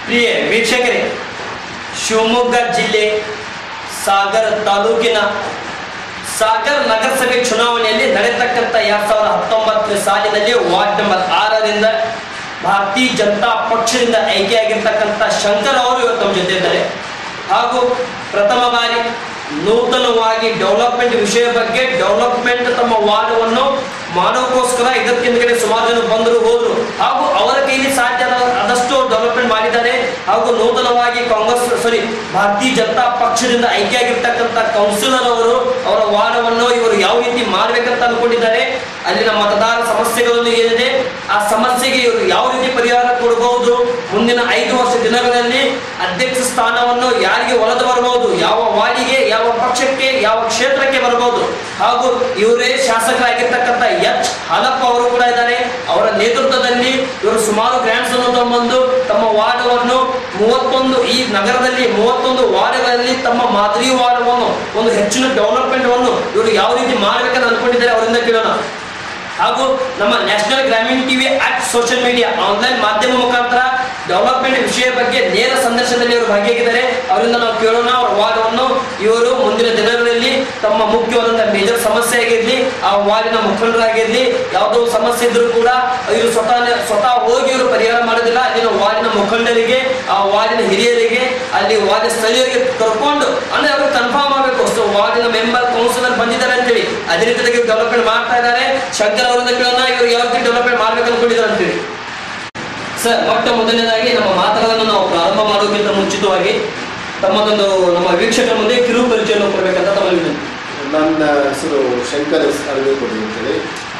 ಪ್ರಿಯ ವೀಕ್ಷಕರೇ ಶಿವಮೊಗ್ಗ ಜಿಲ್ಲೆ ಸಾಗರ ತಾಲೂಕಿನ ಸಾಗರ್ ನಗರಸಭೆ ಚುನಾವಣೆಯಲ್ಲಿ ನಡೆತಕ್ಕಂಥ ಎರಡ್ ಸಾವಿರದ ಹತ್ತೊಂಬತ್ತನೇ ಸಾಲಿನಲ್ಲಿ ವಾರ್ಡ್ ನಂಬರ್ ಆರರಿಂದ ಭಾರತೀಯ ಜನತಾ ಪಕ್ಷದಿಂದ ಆಯ್ಕೆಯಾಗಿರ್ತಕ್ಕಂಥ ಶಂಕರ್ ಅವರು ಇವತ್ತು ನಮ್ಮ ಜೊತೆ ಇದ್ದಾರೆ ಹಾಗೂ ಪ್ರಥಮ ಬಾರಿ ನೂತನವಾಗಿ ಡೆವಲಪ್ಮೆಂಟ್ ವಿಷಯ ಬಗ್ಗೆ ಡೆವಲಪ್ಮೆಂಟ್ ತಮ್ಮ ವಾರ್ಡವನ್ನು ಮಾಡೋಕ್ಕೋಸ್ಕರ ಇದಕ್ಕೆ ಹಿಂದ್ಗಡೆ ಸುಮಾರು ಜನ ಬಂದರು ಹೋದ್ರು ಹಾಗೂ ಅವರ ಕೈಲಿ ಸಾಧ್ಯ ಆದ- ಆದಷ್ಟು ಡೆವಲಪ್ಮೆಂಟ್ ಮಾಡಿದ್ದಾರೆ ಹಾಗೂ ನೂತನವಾಗಿ ಕಾಂಗ್ರೆಸ್ ಸಾರಿ ಭಾರತೀಯ ಜನತಾ ಪಕ್ಷದಿಂದ ಆಯ್ಕೆಯಾಗಿರ್ತಕ್ಕಂಥ ಕೌನ್ಸಿಲರ್ ಅವರು ಅವರ ವಾರ್ಡವನ್ನು ಇವರು ಯಾವ ರೀತಿ ಮಾಡ್ಬೇಕಂತ ಅನ್ಕೊಂಡಿದ್ದಾರೆ ಅಲ್ಲಿನ ಮತದಾರ ಸಮಸ್ಯೆಗಳನ್ನು ಏನಿದೆ ಆ ಸಮಸ್ಯೆಗೆ ಇವರು ಯಾವ ರೀತಿ ಪರಿಹಾರ ಕೊಡಬಹುದು ಮುಂದಿನ ಐದು ವರ್ಷ ದಿನಗಳಲ್ಲಿ ಅಧ್ಯಕ್ಷ ಸ್ಥಾನವನ್ನು ಯಾರಿಗೆ ಒಲದು ಬರಬಹುದು ಯಾವ ವಾರ್ಡಿಗೆ ಯಾವ ಪಕ್ಷಕ್ಕೆ ಯಾವ ಕ್ಷೇತ್ರಕ್ಕೆ ಬರಬಹುದು ಹಾಗೂ ಇವರೇ ಶಾಸಕರಾಗಿರ್ತಕ್ಕಂಥ ಎಚ್ ಹಾಲಪ್ಪ ಅವರು ಕೂಡ ಇದ್ದಾರೆ ಅವರ ನೇತೃತ್ವದಲ್ಲಿ ಇವರು ಸುಮಾರು ಗ್ರಾಂಟ್ಸ್ ಅನ್ನು ತಗೊಂಬಂದು ತಮ್ಮ ವಾರ್ಡವನ್ನು ಮೂವತ್ತೊಂದು ಈ ನಗರದಲ್ಲಿ ಮೂವತ್ತೊಂದು ವಾರ್ಡ್ಗಳಲ್ಲಿ ತಮ್ಮ ಮಾದರಿ ವಾರ್ಡವನ್ನು ಒಂದು ಹೆಚ್ಚಿನ ಡೆವಲಪ್ಮೆಂಟ್ ಅನ್ನು ಇವರು ಯಾವ ರೀತಿ ಮಾಡ್ಬೇಕಂತ ಅನ್ಕೊಂಡಿದ್ದಾರೆ ಅವರಿಂದ ಕೇಳೋಣ ಹಾಗೂ ನಮ್ಮ national Grameena TV app social media online ಮಾಧ್ಯಮ ಮುಖಾಂತರ ಡೆವಲಪ್ಮೆಂಟ್ ವಿಷಯ ಬಗ್ಗೆ ನೇರ ಸಂದರ್ಶನದಲ್ಲಿ ಇವರು ಭಾಗಿಯಾಗಿದ್ದಾರೆ ಅವರಿಂದ ನಾವು ಕೇಳೋಣ ಅವರ ವಾರ್ಡವನ್ನು ಇವರು ಮುಂದಿನ ದಿನಗಳಲ್ಲಿ ತಮ್ಮ ಮುಖ್ಯವಾದಂತಹ ಮೇಜರ್ ಸಮಸ್ಯೆ ಆಗಿರ್ಲಿ ಆ ವಾರ್ಡಿನ ಮುಖಂಡರಾಗಿರ್ಲಿ ಯಾವುದೋ ಒಂದು ಸಮಸ್ಯೆ ಇದ್ರೂ ಕೂಡ ಇವರು ಸ್ವತಃ ಸ್ವತಃ ಹೋಗಿ ಇವರು ಪರಿಹಾರ ಮಾಡೋದಿಲ್ಲ ಅಲ್ಲಿನ ವಾರ್ಡಿನ ಮುಖಂಡರಿಗೆ ಆ ವಾರ್ಡಿನ ಹಿರಿಯರಿಗೆ ಅಲ್ಲಿ ವಾರ್ಡಿನ ಸ್ಥಳೀಯರಿಗೆ ಕರ್ಕೊಂಡು ಅಂದ್ರೆ ಅವರು ಕನ್ಫರ್ಮ್ ಆಗಬೇಕು ಸೊ ವಾರ್ಡಿನ ಮೆಂಬರ್ ಕೌನ್ಸಿಲರ್ ಬಂದಿದ್ದಾರೆ ಅಂತೇಳಿ ಅದೇ ರೀತಿಯಾಗಿ ಡೆವಲಪ್ಮೆಂಟ್ ಮಾಡ್ತಾ ಇದ್ದಾರೆ ಶಂಕರ್ ಅವರಿಂದ ಕೇಳೋಣ ಇವರು ಯಾವ ರೀತಿ ಡೆವಲಪ್ಮೆಂಟ್ ಮಾಡ್ಬೇಕು ಅನ್ಕೊಂಡಿದ್ದಾರೆ ಅಂತೇಳಿ ಸರ್ ಮೊಟ್ಟ ಮೊದಲನೇದಾಗಿ ನಮ್ಮ ಮಾತುಗಳನ್ನು ನಾವು ಪ್ರಾರಂಭ ಮಾಡೋಕ್ಕಿಂತ ಮುಂಚಿತವಾಗಿ ತಮ್ಮದೊಂದು ನಮ್ಮ ವೀಕ್ಷಕರ ಮುಂದೆ ಕಿರು ಪರಿಚಯವನ್ನು ಕೊಡಬೇಕಂತ ತಮ್ಮಲ್ಲಿ ವಿನಂತಿ ನನ್ನ ಹೆಸರು ಶಂಕರ್ ಎಸ್ ಅರವಿಕೊಡಿ ಅಂತೇಳಿ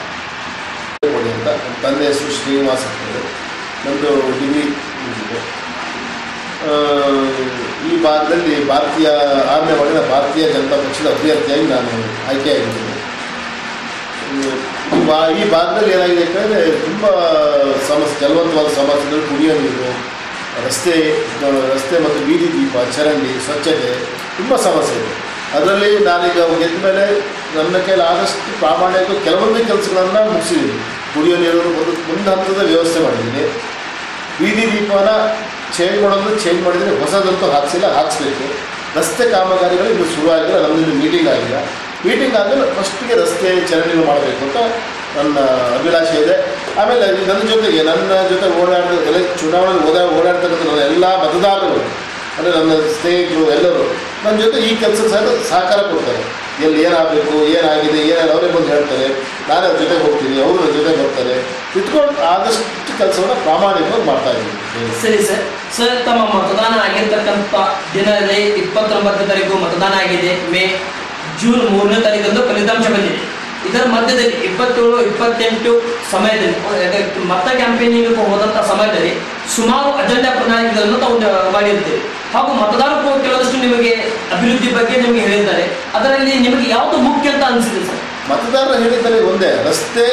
ಕೊಡಿ ಅಂತ ನನ್ನ ತಂದೆ ಹೆಸರು ಶ್ರೀನಿವಾಸ್ ಅಂತೇಳಿ ನಂದು ಡಿಗ್ರಿ ಮುಗಿದಿದೆ ಆ, ಈ ಭಾಗದಲ್ಲಿ ಭಾರತೀಯ ಆರನೇ ವಾರ್ಡಿನ ಭಾರತೀಯ ಜನತಾ ಪಕ್ಷದ ಅಭ್ಯರ್ಥಿಯಾಗಿ ನಾನು ಆಯ್ಕೆಯಾಗಿದ್ದೀನಿ ಹ್ಮ್, ಈ ಬಾ ಈ ಭಾಗದಲ್ಲಿ ಏನಾಗಿದೆ ಅಂತಂದರೆ ತುಂಬ ಸಮಸ್ಯೆ ಜಲವಂತವಾದ ಸಮಸ್ಯೆಗಳು ಕುಡಿಯೋ ನೀರು ರಸ್ತೆ ಆ, ರಸ್ತೆ ಮತ್ತು ಬೀದಿ ದೀಪ ಚರಂಡಿ ಸ್ವಚ್ಛತೆ ತುಂಬ ಸಮಸ್ಯೆ ಇದೆ ಅದರಲ್ಲಿ ನಾನೀಗ ಗೆದ್ದ ಮೇಲೆ ನನ್ನ ಕೈಲಿ ಆದಷ್ಟು ಪ್ರಾಮಾಣಿಕ ಕೆಲವೊಂದು ಕೆಲಸಗಳನ್ನು ಮುಗಿಸಿದ್ದೀನಿ ಕುಡಿಯೋ ನೀರು ಒಂದು ಒಂದು ಹಂತದ ವ್ಯವಸ್ಥೆ ಮಾಡಿದ್ದೀನಿ ಬೀದಿ ದೀಪನ ಚೇಂಜ್ ಮಾಡೋದು ಚೇಂಜ್ ಮಾಡಿದರೆ ಹೊಸದಂತೂ ಹಾಕ್ಸಿಲ್ಲ ಹಾಕ್ಸ್ಬೇಕು ರಸ್ತೆ ಕಾಮಗಾರಿಗಳು ಇನ್ನು ಶುರುವಾಗಿಲ್ಲ ನಮ್ಮದು ಮೀಟಿಂಗ್ ಆಗಿಲ್ಲ ಮೀಟಿಂಗ್ ಆದಮೇಲೆ ಫಸ್ಟಿಗೆ ರಸ್ತೆ ಚರಂಡಿಗಳು ಮಾಡಬೇಕು ಅಂತ ನನ್ನ ಅಭಿಲಾಷೆ ಇದೆ ಆಮೇಲೆ ನನ್ನ ಜೊತೆಗೆ ನನ್ನ ಜೊತೆ ಓಡಾಡ ಎಲ್ಲ ಚುನಾವಣೆ ಓಡಾ ಓಡಾಡ್ತಕ್ಕಂಥ ನನ್ನ ಎಲ್ಲ ಮತದಾರರು ಅಂದರೆ ನನ್ನ ಸ್ನೇಹಿತರು ಎಲ್ಲರೂ ನನ್ನ ಜೊತೆ ಈ ಕೆಲಸ ಸಹ ಸಹಕಾರ ಕೊಡ್ತಾರೆ ಎಲ್ಲಿ ಏನಾಗಬೇಕು ಏನಾಗಿದೆ ಏನಾಗ ಅವರೇ ಬಂದು ಹೇಳ್ತಾರೆ ನಾನು ಅವ್ರ ಜೊತೆಗೆ ಹೋಗ್ತೀನಿ ಅವರು ನನ್ನ ಜೊತೆ ಬರ್ತಾರೆ ಇಟ್ಕೊಂಡು ಆದಷ್ಟು ಕೆಲಸವನ್ನು ಪ್ರಾಮಾಣಿಕವಾಗಿ ಮಾಡ್ತಾ ಇದ್ದೀನಿ ಸರಿ ಸರ್ ಸರ್ ತಮ್ಮ ಮತದಾನ ಆಗಿರ್ತಕ್ಕಂಥ ದಿನದಲ್ಲಿ ಇಪ್ಪತ್ತೊಂಬತ್ತನೇ ತಾರೀಕು ಮತದಾನ ಆಗಿದೆ ಮೇ ಜೂನ್ ಮೂರನೇ ತಾರೀಕಂದು ಫಲಿತಾಂಶ ಬಂದಿದೆ ಇದರ ಮಧ್ಯದಲ್ಲಿ ಇಪ್ಪತ್ತೇಳು ಇಪ್ಪತ್ತೆಂಟು ಸಮಯದಲ್ಲಿ ಅದೇ ಮತ ಕ್ಯಾಂಪೇನಿಂಗ್ ಹೋದಂಥ ಸಮಯದಲ್ಲಿ ಸುಮಾರು ಅಜೆಂಡಾ ಪ್ರಣಾಳಿಕೆಗಳನ್ನು ತಾವು ನ- ಮಾಡಿರ್ತೀರಿ ಹಾಗೂ ಮತದಾರರು ಕೆಲವಷ್ಟು ನಿಮಗೆ ಅಭಿವೃದ್ಧಿ ಬಗ್ಗೆ ನಿಮಗೆ ಹೇಳಿದ್ದಾರೆ ಅದರಲ್ಲಿ ನಿಮಗೆ ಯಾವುದು ಮುಖ್ಯ ಅಂತ ಅನಿಸಿದೆ ಸರ್ ಮತದಾರರು ಹೇಳಿದ್ದಾರೆ ಒಂದೇ ರಸ್ತೆ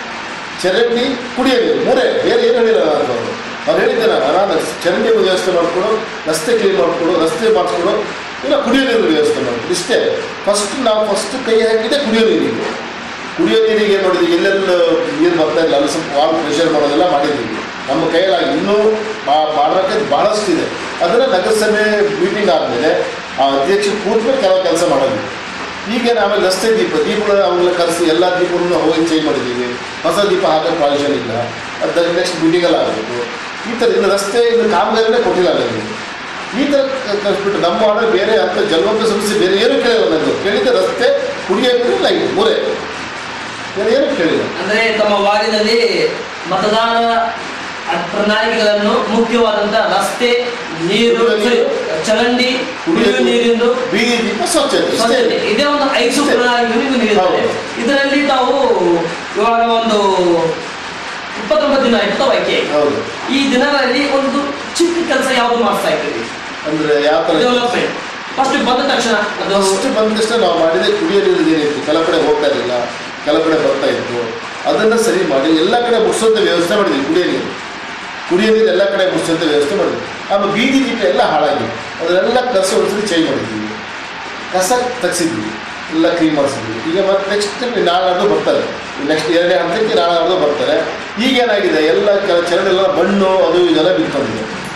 ಚರಂಡಿ ಕುಡಿಯೋ ನೀರು ಮೂರೇ ಬೇರೆ ಏನು ಹೇಳಿಲ್ಲ ನಾನು ಅವರು ಅವ್ರು ಹೇಳಿದ್ದೇನೆ ನಾನು ಚರಂಡಿ ವ್ಯವಸ್ಥೆ ಮಾಡಿಕೊಡು ರಸ್ತೆ ಕ್ಲೀನ್ ಮಾಡಿಕೊಡು ರಸ್ತೆ ಮಾಡಿಸ್ಕೊಡು ಇಲ್ಲ ಕುಡಿಯೋ ನೀರು ವ್ಯವಸ್ಥೆ ಮಾಡಿಕೊಡು ಇಷ್ಟೇ ಫಸ್ಟ್ ನಾವು ಫಸ್ಟ್ ಕೈ ಹಾಕಿದ್ದೆ ಕುಡಿಯೋ ನೀರಿಗೆ ಕುಡಿಯೋ ನೀರಿಗೆ ಏನು ಮಾಡಿದ್ವಿ ಎಲ್ಲೆಲ್ಲ ನೀರು ಬರ್ತಾ ಇಲ್ಲ ಅಲ್ಲಿ ಸ್ವಲ್ಪ ವಾಲ್ ಪ್ರೆಷರ್ ಮಾಡೋದೆಲ್ಲ ಮಾಡಿದ್ದೀವಿ ನಮ್ಮ ಕೈಯಲ್ಲಿ ಇನ್ನೂ ಮಾ- ಮಾಡೋಕ್ಕೆ ಭಾಳಷ್ಟಿದೆ ಅದನ್ನು ನಗರಸಭೆ ಮೀಟಿಂಗ್ ಆದಮೇಲೆ ಆ ಅಧ್ಯಕ್ಷ ಕೂತ್ಮೇಲೆ ಕೆಲವು ಕೆಲಸ ಮಾಡೋದು ಈಗ ಆಮೇಲೆ ರಸ್ತೆ ದೀಪ ದೀಪಗಳ ಅವೆಲ್ಲ ಕರೆಸಿ ಎಲ್ಲ ದೀಪಗಳನ್ನು ಹೋಗಿ ಚೇಂಜ್ ಮಾಡಿದ್ದೀವಿ ಹೊಸ ದೀಪ ಹಾಕೋ ಪ್ರಾವಿಷನ್ ಇಲ್ಲ ಅದು ನೆಕ್ಸ್ಟ್ ಮೀಟಿಂಗಲ್ಲಿ ಆಗಬೇಕು ಈ ಥರ ಇನ್ನು ರಸ್ತೆ ಇನ್ನು ಕಾಮಗಾರಿನೇ ಕೊಟ್ಟಿಲ್ಲ ನನಗೆ ಈ ಥರ ಕ- ಕಳಿಸ್ಬಿಟ್ಟು ನಮ್ಮ ವಾರ್ಡ್ ಬೇರೆ ಅಂತ ಜಲವಂತ ಸಮಸ್ಯೆ ಬೇರೆ ಏನೂ ಕೇಳಿಲ್ಲ ನನಗೆ ಕೇಳಿದ ರಸ್ತೆ ಕುಡಿಯೋ ನೀರು ಲೈಟ್ ಮೂರೇ ಬೇರೆ ಏನೂ ಕೇಳಿಲ್ಲ ಅಂದ್ರೆ ತಮ್ಮ ವಾರ್ಡಿನಲ್ಲಿ ಮತದಾನ ಪ್ರಣಾಳಿಕೆಗಳನ್ನು ಮುಖ್ಯವಾದಂತ ರಸ್ತೆ ನೀರು ಕುಡಿಯುವ ನೀರು, ಚರಂಡಿ ಕುಡಿಯುವ ನೀರಿಂದು ಬೀದಿ ದೀಪ ಸ್ವಚ್ಛತೆ ಇಷ್ಟೇ ಸ್ವಚ್ಛತೆ. ಇದೇ ಒಂದು ಐದು ಇಷ್ಟೇ. ಪ್ರಣಾಳಿಕೆಯನ್ನು ನೀಡಿದ್ದಾರೆ ಹೌದು. ಇದರಲ್ಲಿ ತಾವು ಇವಾಗ ಒಂದು ಇಪ್ಪತ್ತೊಂಬತ್ತು ದಿನ ಆಯ್ತು ತಾವು ಆಯ್ಕೆ ಆಯ್ತು. ಹೌದು ಈ ದಿನಗಳಲ್ಲಿ ಒಂದು ಚಿಕ್ಕ ಕೆಲಸ ಯಾವುದು ಮಾಡ್ತಾ ಇದ್ದೀವಿ ಅಂದರೆ ಯಾವ ಥರ ಡೆವಲಪ್ಮೆಂಟ್ ಫಸ್ಟ್ ಬಂದ ತಕ್ಷಣ ಅದು ಫಸ್ಟ್ ಬಂದ ತಕ್ಷಣ ನಾವು ಮಾಡಿದ ಕುಡಿಯೋ ನೀರು ಏನಿತ್ತು ಕೆಲವು ಕಡೆ ಹೋಗ್ತಾ ಇರಲಿಲ್ಲ ಕೆಲವು ಕಡೆ ಬರ್ತಾ ಇತ್ತು ಅದನ್ನು ಸರಿ ಮಾಡಿ ಎಲ್ಲ ಕಡೆ ಮುಗಿಸೋಂಥ ವ್ಯವಸ್ಥೆ ಮಾಡಿದ್ವಿ ಕುಡಿಯೋ ನೀರು ಕುಡಿಯೋ ನೀರು ಎಲ್ಲ ಕಡೆ ಮುಗಿಸೋಂಥ ವ್ಯವಸ್ಥೆ ಮಾಡಿದ್ವಿ ಆಮೇಲೆ ಬೀದಿ ದೀಪ ಎಲ್ಲ ಹಾಳಾಗಿ ಅದನ್ನೆಲ್ಲ ಕಸ ಒಂದ್ಸರಿ ಚೇಂಜ್ ಮಾಡಿದ್ವಿ ಕಸ ತೆಗ್ಸಿದ್ವಿ ಎಲ್ಲ ಕ್ಲೀನ್ ಮಾಡಿಸಿದ್ವಿ ಈಗ ಮತ್ತೆ ನೆಕ್ಸ್ಟ್ ನಾಳೆ ಬರ್ತಾರೆ ನೆಕ್ಸ್ಟ್ ಎರಡನೇ ಹಂತಕ್ಕೆ ನಾಳೆ ಬರ್ತಾರೆ ಈಗೇನಾಗಿದೆ ಎಲ್ಲ ಕೆಲ ಚರಂಡಿ ಎಲ್ಲ ಮಣ್ಣು ಅದು ಇದೆಲ್ಲ ಬಿತ್ಕೊಂಡಿದೆ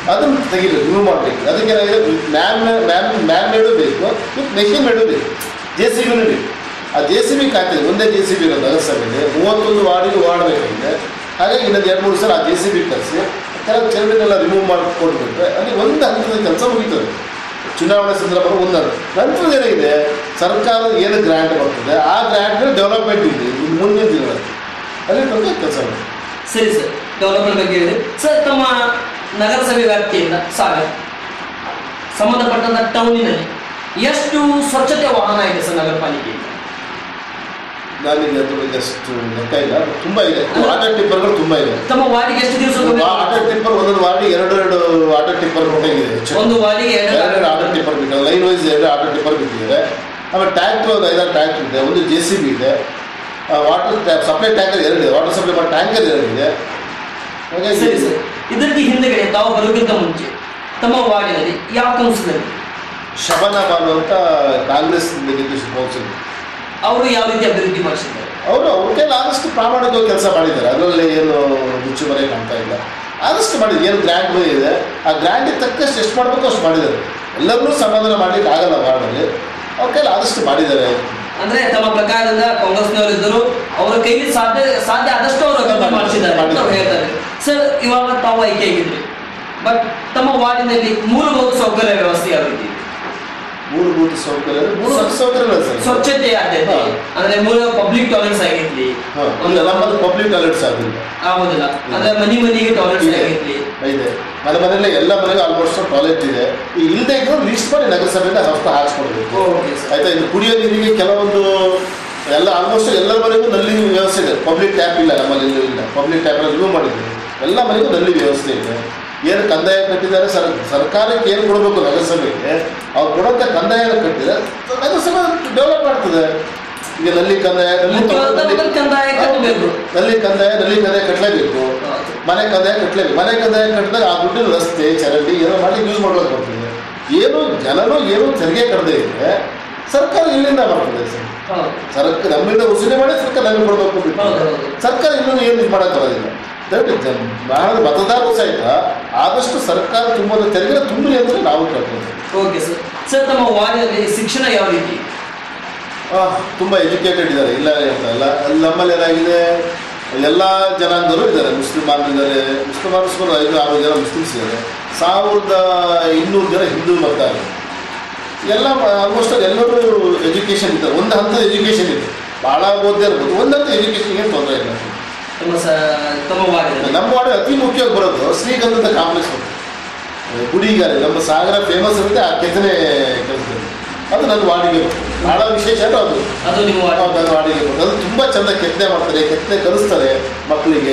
ಅದನ್ನು ತೆಗಿಬೇಕು ರಿಮೂವ್ ಮಾಡಬೇಕು ಅದಕ್ಕೆ ಏನಾಗಿದೆ ಮ್ಯಾನ್ ಮ್ಯಾನ್ ಮ್ಯಾನ್ ಮೇಡು ಬೇಕು ವಿತ್ ಮೆಷಿನ್ ಮೇಡು ಬೇಕು ಜೆ ಸಿ ಬಿನೂ ಬೇಕು ಆ ಜೆ ಸಿ ಬಿ ಖಾತೆ ಒಂದೇ ಜೆ ಸಿ ಬಿ ಇರೋದು ನಗರಸಭೆಯಲ್ಲಿ ಮೂವತ್ತೊಂದು ವಾರ್ಡಿಗೆ ವಾಡಬೇಕಾಗಿದೆ ಹಾಗಾಗಿ ಇನ್ನೊಂದು ಎರಡು ಮೂರು ಸಲ ಆ ಜೆ ಸಿ ಬಿ ಕರೆಸಿ ಕೆಲವು ಚರಂಡಿನೆಲ್ಲ ರಿಮೂವ್ ಮಾಡಿಕೊಟ್ಬಿಟ್ರೆ ಅಲ್ಲಿ ಒಂದು ಹಂತದ ಕೆಲಸ ಮುಗೀತದೆ ಚುನಾವಣೆ ಸಂದರ್ಭ ಒಂದು ಹಂತ. ನಂತರದ ಏನಾಗಿದೆ ಸರ್ಕಾರ ಏನು ಗ್ರ್ಯಾಂಟ್ ಬರ್ತದೆ ಆ ಗ್ರ್ಯಾಂಟ್ ಡೆವಲಪ್ಮೆಂಟ್ ಇದೆ ಇನ್ನು ಮುಂದಿನ ದಿನಗಳಲ್ಲಿ ಅಲ್ಲಿ ತನಕ ಕೆಲಸ ಮಾಡಿ ಸರಿ ಸರ್ ಡೆವಲಪ್ಮೆಂಟ್ ಬಗ್ಗೆ ಹೇಳಿದೆ ಸರ್ ತಮ್ಮ ನಗರಸಭೆ ವ್ಯಾಪ್ತಿಯಿಂದ ಸಾಗರ್ ಸಂಬಂಧಪಟ್ಟಂತ ಟೌನಿನಲ್ಲಿ ಎಷ್ಟು ಸ್ವಚ್ಛತೆ ವಾಹನ ಇದೆ ಸರ್ ನಗರ ಪಾಲಿಕೆಯಿಂದ ನಾನೀಗ ಅದ್ರ ಬಗ್ಗೆ ಅಷ್ಟು ಲೆಕ್ಕ ಇಲ್ಲ ತುಂಬ ಇದೆ ಆಟೋ ಟಿಪ್ಪರ್ಗಳು ತುಂಬ ಇದೆ ತಮ್ಮ ವಾರ್ಡಿಗೆ ಎಷ್ಟು ದಿವಸ ಆಟೋ ಟಿಪ್ಪರ್ ಒಂದೊಂದು ವಾರ್ಡಿಗೆ ಎರಡು ಎರಡು ಆಟೋ ಟಿಪ್ಪರ್ ಕೊಟ್ಟಂಗಿದೆ ಹೆಚ್ಚು ಒಂದು ವಾರ್ಡಿಗೆ ಎರಡು ಎರಡು ಆಟೋ ಟಿಪ್ಪರ್ ಬಿಟ್ಟಿದ್ದಾರೆ ಲೈನ್ ವೈಸ್ ಎರಡು ಆಟೋ ಟಿಪ್ಪರ್ ಬಿಟ್ಟಿದ್ದಾರೆ ಆಮೇಲೆ ಟ್ಯಾಂಕ್ರ್ ಒಂದು ಐದಾರು ಟ್ಯಾಂಕ್ರ್ ಇದೆ ಒಂದು ಜೆ ಸಿ ಬಿ ಇದೆ ವಾಟರ್ ಸಪ್ಲೈ ಟ್ಯಾಂಕರ್ ಎರಡಿದೆ ವಾಟರ್ ಸಪ್ಲೈ ಮಾಡಿ ಟ್ಯಾಂಕರ್ ಎರಡಿದೆ ಹಾಗಾಗಿ ಸರಿ ಸರ್ ಇದಕ್ಕೆ ಹಿಂದೆಗಡೆ ತಾವು ಬರೋಕ್ಕಿಂತ ಮುಂಚೆ ತಮ್ಮ ವಾರ್ಡಿನಲ್ಲಿ ಯಾವ ಕೌನ್ಸಿಲರ್ ಶಬನ ಬಾನು ಅಂತ ಕಾಂಗ್ರೆಸ್ ಡೆಲಿಗೇಷನ್ ಕೌನ್ಸಿಲ್ ಅವರು ಯಾವ ರೀತಿ ಅಭಿವೃದ್ಧಿ ಮಾಡಿಸಿದ್ದಾರೆ ಅವರು ಅವ್ರ ಕೈಲಿ ಆದಷ್ಟು ಪ್ರಾಮಾಣಿಕವಾಗಿ ಕೆಲಸ ಮಾಡಿದ್ದಾರೆ ಅದರಲ್ಲಿ ಏನು ಮುಚ್ಚುಮರೆ ಕಾಣ್ತಾ ಇಲ್ಲ ಆದಷ್ಟು ಮಾಡಿದ್ರು ಏನು ಗ್ರ್ಯಾಂಟ್ ಇದೆ ಆ ಗ್ರ್ಯಾಂಟಿಗೆ ತಕ್ಕಷ್ಟು ಎಷ್ಟು ಮಾಡಬೇಕು ಅಷ್ಟು ಮಾಡಿದ್ದಾರೆ ಎಲ್ಲರನ್ನೂ ಸಮಾಧಾನ ಮಾಡಲಿಕ್ಕೆ ಆಗಲ್ಲ ವಾರ್ಡಲ್ಲಿ ಅವ್ರ ಕೈಲಿ ಆದಷ್ಟು ಮಾಡಿದ್ದಾರೆ ಅಂದ್ರೆ ತಮ್ಮ ಪ್ರಕಾರದಿಂದ ಕಾಂಗ್ರೆಸ್ನವರು ಇದ್ದರು ಅವರ ಕೈಲಿ ಸಾಧ್ಯ ಸಾಧ್ಯ ಆದಷ್ಟು ಅವರು ಅಭಿವೃದ್ಧಿ ಮಾಡಿಸಿದ್ದಾರೆ ಅಂತ ಅವ್ರು ಹೇಳ್ತಾರೆ ಸರ್ ಇವಾಗ ತಾವು ಆಯ್ಕೆ ಆಗಿದ್ರಿ ಬಟ್ ತಮ್ಮ ವಾರ್ಡಿನಲ್ಲಿ ಮೂಲಭೂತ ಸೌಕರ್ಯ ವ್ಯವಸ್ಥೆ ಯಾವ ರೀತಿ ಇದೆ? ಮೂಲಭೂತ ಸೌಕರ್ಯ ಮೂಲಭೂತ ಸೌಕರ್ಯ ಸರ್ ಸ್ವಚ್ಛತೆ ಆದ್ಯತೆ ಹಾ. ಅಂದ್ರೆ ಮೂಲ ಪಬ್ಲಿಕ್ ಟಾಯ್ಲೆಟ್ಸ್ ಆಗಿರ್ಲಿ ಹಾಂ ಇಲ್ಲ ನಮ್ಮದು ಪಬ್ಲಿಕ್ ಟಾಯ್ಲೆಟ್ಸ್ ಆಗಿಲ್ಲ ಆಗೋದಿಲ್ಲ ಅಂದ್ರೆ ಮನಿ ಮನಿಗೆ ಟಾಯ್ಲೆಟ್ಸ್ ಇದೆ. ಆಗಿರ್ಲಿ ಇದೆ ಮನೆ ಮನೆಯಲ್ಲೇ ಎಲ್ಲ ಮನೆಗೂ ಆಲ್ಮೋಸ್ಟ್ ಟಾಯ್ಲೆಟ್ ಇದೆ ಈ ಇಲ್ಲದೆ ಇದ್ರು ಲೀಸ್ಟ್ ಮಾಡಿ ನಗರಸಭೆಯಿಂದ ಹಸ್ತ ಹಾಕ್ಸ್ಕೊಡ್ಬೇಕು ಓಕೆ ಸರ್ ಆಯ್ತಾ ಇದು ಕುಡಿಯೋ ನೀರಿಗೆ ಕೆಲವೊಂದು ಎಲ್ಲ ಆಲ್ಮೋಸ್ಟ್ ಎಲ್ಲರ ಮನೆಗೂ ನಲ್ಲಿ ವ್ಯವಸ್ಥೆ ಇದೆ ಪಬ್ಲಿಕ್ ಟ್ಯಾಪ್ ಇಲ್ಲ ನಮ್ಮಲ್ಲಿ ಎಲ್ಲೂ ಇಲ್ಲ ಪಬ್ಲಿಕ್ ಟ್ಯಾಪ್ ರಿಮೂವ್ ಮಾಡಿದ್ದೀವಿ ಎಲ್ಲ ಮನೆಗೂ ನಲ್ಲಿ ವ್ಯವಸ್ಥೆ ಇದೆ ಏನು ಕಂದಾಯ ಕಟ್ಟಿದ್ದಾರೆ ಸರ್ ಸರ್ಕಾರಕ್ಕೆ ಏನು ಕೊಡಬೇಕು ನಗರಸಭೆಗೆ ಅವ್ರು ಕೊಡೋಂಥ ಕಂದಾಯ ಕಟ್ಟಿದ್ದಾರೆ ನಗರಸಭೆ ಡೆವಲಪ್ ಮಾಡ್ತದೆ ಈಗ ನಲ್ಲಿ ಕಂದಾಯ ನಲ್ಲಿ ಮುಖ್ಯವಾದ ಮೊದಲು ಕಂದಾಯ ಕಟ್ಟಬೇಕು. ನಲ್ಲಿ ಕಂದಾಯ ನಲ್ಲಿ ಕಂದಾಯ ಕಟ್ಟಲೇಬೇಕು ಮನೆ ಕಂದಾಯ ಕಟ್ಟಲೇಬೇಕು ಮನೆ ಕಂದಾಯ ಕಟ್ಟಿದಾಗ ಆ ದುಡ್ಡಿನ ರಸ್ತೆ ಚರಂಡಿ ಏನೋ ಮಾಡಿ ಯೂಸ್ ಮಾಡ್ಬೇಕು ಬರ್ತದೆ ಏನು ಜನರು ಏನು ತೆರಿಗೆ ಕಟ್ಟದೆ ಇದ್ರೆ ಸರ್ಕಾರ ಇಲ್ಲಿಂದ ಬರ್ತದೆ ಸರ್ ಹೌದು ಸರ್ಕಾರ ನಮ್ಮಿಂದ ವಸೂಲಿ ಮಾಡಿ ಸರ್ಕಾರ ನಮಗೆ ಕೊಡಬೇಕು ಬಿಟ್ಟು ಹೌದು, ಹೌದು. ಸರ್ಕಾರ ಇನ್ನೂ ಏನು ಇದು ಮಾಡಕ್ಕೆ ಬರೋದಿಲ್ಲ ದಯವಿಟ್ಟು ಜನ ಭಾರತ ಮತದಾರರು ಸಹಿತ ಆದಷ್ಟು ಸರ್ಕಾರ ತುಂಬದ ತೆರಿಗೆ ತುಂಬಲಿ ಅಂದರೆ ನಾವು ಕೇಳ್ಬೋದು ಓಕೆ ಸರ್ ಸರ್ ತಮ್ಮ ವಾರ್ಡಿನಲ್ಲಿ ಶಿಕ್ಷಣ ಯಾವ ರೀತಿ ಇದೆ? ತುಂಬ ಎಜುಕೇಟೆಡ್ ಇದ್ದಾರೆ ಇಲ್ಲ ಅಂತ ಅಲ್ಲ ಅಲ್ಲಿ ನಮ್ಮಲ್ಲಿ ಏನಾಗಿದೆ ಎಲ್ಲ ಜನಾಂಗರು ಇದ್ದಾರೆ ಮುಸ್ಲಿಮಾನರು ಇದ್ದಾರೆ ಮುಸ್ಲಿಮಾನರು ಸುಮಾರು ಐದು ಆರು ಜನ ಮುಸ್ಲಿಮ್ಸ್ ಇದ್ದಾರೆ ಸಾವಿರದ ಇನ್ನೂರು ಜನ ಹಿಂದೂ ಬರ್ತಾರೆ ಎಲ್ಲ ಆಲ್ಮೋಸ್ಟ್ ಎಲ್ಲರೂ ಎಜುಕೇಷನ್ ಇದ್ದಾರೆ ಒಂದು ಹಂತದ ಎಜುಕೇಷನ್ ಇದೆ ಭಾಳ ಓದ್ದೇ ಇರ್ಬೋದು ಒಂದು ಹಂತ ಎಜುಕೇಷನ್ ಏನು ತೊಂದರೆ ಇಲ್ಲ ತಮ್ಮ ಸ ತಮ್ಮ ವಾರ್ಡಿನಲ್ಲಿ ನಮ್ಮ ವಾರ್ಡ್ ಅತಿ ಮುಖ್ಯವಾಗಿ ಬರೋದು ಶ್ರೀಗಂಧದ ಕಾಂಪ್ಲೆಕ್ಸ್ ಗುಡಿಗಾರೆ ನಮ್ಮ ಸಾಗರ ಫೇಮಸ್ ಇರುತ್ತೆ ಆ ಕೆತ್ತನೆ ಕೆಲಸದಲ್ಲಿ ಅದು ನನ್ನ ವಾರ್ಡಿಗೆ ಬರ್ತದೆ. ಭಾಳ ವಿಶೇಷ ಅಂದ್ರೆ ಅದು ಅದು ನಿಮ್ಮ ವಾರ್ಡ್ ಹೌದು, ಅದು ವಾರ್ಡಿಗೆ ಬರ್ತದೆ. ಅದು ತುಂಬ ಚೆಂದ ಕೆತ್ತನೆ ಮಾಡ್ತಾರೆ ಕೆತ್ತನೆ ಕಲಿಸ್ತಾರೆ ಮಕ್ಕಳಿಗೆ